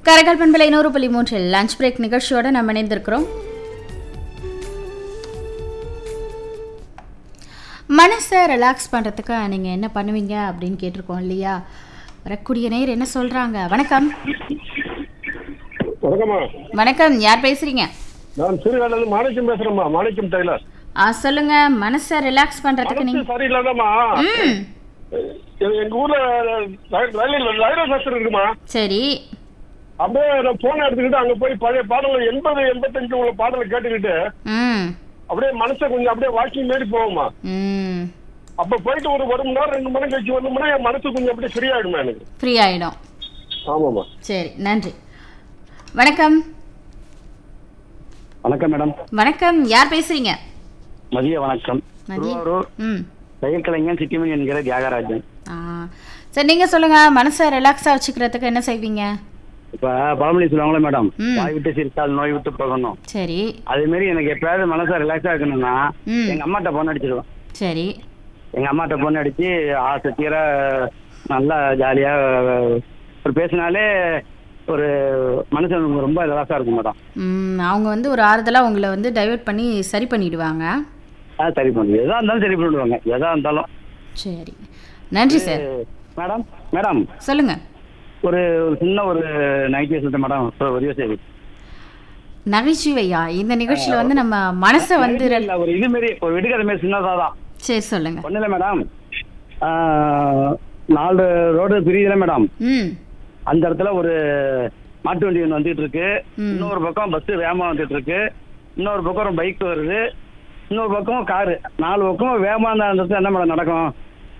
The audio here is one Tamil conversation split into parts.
கரகல் பண்பலை நூறு புள்ளி மூன்றில் லஞ்ச் பிரேக் நிகழ்ச்சியோட நம்ம இணைந்திருக்கிறோம் மனசை ரிலாக்ஸ் பண்ணுறதுக்கு நீங்கள் என்ன பண்ணுவீங்க அப்படின்னு கேட்டிருக்கோம் இல்லையா வரக்கூடிய நேர் என்ன சொல்கிறாங்க வணக்கம் வணக்கம்மா வணக்கம் யார் பேசுகிறீங்க நான் சிறுகாலிலிருந்து மாணிக்கம் பேசுறேம்மா மாணிக்கம் டெய்லர் ஆ சொல்லுங்க மனசை ரிலாக்ஸ் பண்ணுறதுக்கு மனசு நீங்கள் சரியில்லாதம்மா ம் எ- எங்க ஊர்ல ரயில் ரயில்வே ஸ்டேஷன் இருக்குமா சரி அப்படியே நான் போன் எடுத்துக்கிட்டு அங்க போய் பழைய பாடல்கள் எண்பது எண்பத்தஞ்சு உள்ள பாடலை கேட்டுக்கிட்டு ம் அப்படியே மனசை கொஞ்சம் அப்படியே வாக்கிங் மாரி போகுமா ம் அப்ப போயிட்டு ஒரு ஒரு மணி நேரம் ரெண்டு மணி கழிச்சு வந்தோம்னா என் மனசு கொஞ்சம் அப்படியே ஃப்ரீ ஆயிடுமா எனக்கு ஃப்ரீ ஆகிடும் ஆமாம்மா சரி நன்றி வணக்கம் வணக்கம் மேடம் வணக்கம் யார் பேசுறீங்க மதிய வணக்கம் மதிய திருவாரூர் ம் தையல் கலைஞன் சிட்டிமணி என்கிற தியாகராஜன் ஆ சரி நீங்கள் சொல்லுங்க மனசை ரிலாக்ஸாக வச்சுக்கிறதுக்கு என்ன செய்வீங்க இப்ப பழமொழி சொல்லுவாங்களே மேடம் ம். வாய் விட்டு சிரித்தால் நோய் விட்டு போகணும் சரி அதே மாதிரி எனக்கு எப்பயாவது மனசை ரிலாக்ஸா இருக்கணும்னா ம். எங்க அம்மாட்ட போன் அடிச்சிருவேன் சரி எங்க அம்மாட்ட போன் அடிச்சு ஆசை தீர நல்லா ஜாலியா ஒரு பேசினாலே ஒரு மனுஷன் ரொம்ப ரிலாக்ஸா இருக்கும் மேடம் ம், அவங்க வந்து ஒரு ஆறுதலாக உங்களை வந்து டைவர்ட் பண்ணி சரி பண்ணிடுவாங்க அது சரி பண்ணுது எதா இருந்தாலும் சரி பண்ணிடுவாங்க எதா இருந்தாலும் சரி நன்றி சார் மேடம் மேடம் சொல்லுங்க ஒரு ஒரு சின்ன ஒரு நைட்டியை சொல்லிட்டு மேடம் ஒரு உதவி செய்தி நகைச்சுவையா இந்த நிகழ்ச்சியில் வந்து நம்ம மனசை வந்து re- இல்ல, ஒரு இது மாரி ஒரு விடுகதை மாரி சின்னதா தான் சரி சொல்லுங்க ஒண்ணு இல்ல மேடம் ஆஹ், நாலு ரோடு பிரியுதுல மேடம் ம் அந்த இடத்துல ஒரு மாட்டு வண்டி ஒன்று வந்துட்டு இருக்கு ம். இன்னொரு பக்கம் பஸ் வேகமா வந்துட்டு இருக்கு இன்னொரு பக்கம் ஒரு பைக் வருது இன்னொரு பக்கம் காரு நாலு பக்கம் வேகமா இருந்தா அந்த இடத்துல என்ன மேடம் நடக்கும்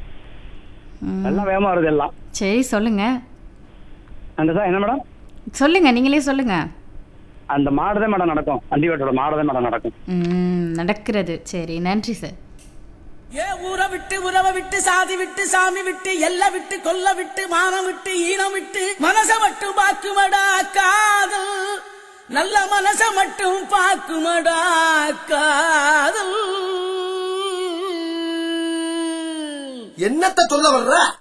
ம். எல்லாம் வேகமா வருது எல்லாம் சரி சொல்லுங்க அந்த சார் என்ன மேடம் சொல்லுங்க நீங்களே சொல்லுங்க அந்த மாடு தான் மேடம் நடக்கும் வண்டி ஓட்டோட மாடு தான் மேடம் நடக்கும் ம் நடக்கிறது சரி நன்றி சார் ஏ ஊரை விட்டு உறவை விட்டு சாதி விட்டு சாமி விட்டு எல்லை விட்டு கொல்ல விட்டு மானம் விட்டு ஈனம் விட்டு மனச மட்டும் பாக்குமடா காதல் நல்ல மனச மட்டும் பாக்குமடா காதல் என்னத்த சொல்ல வர்ற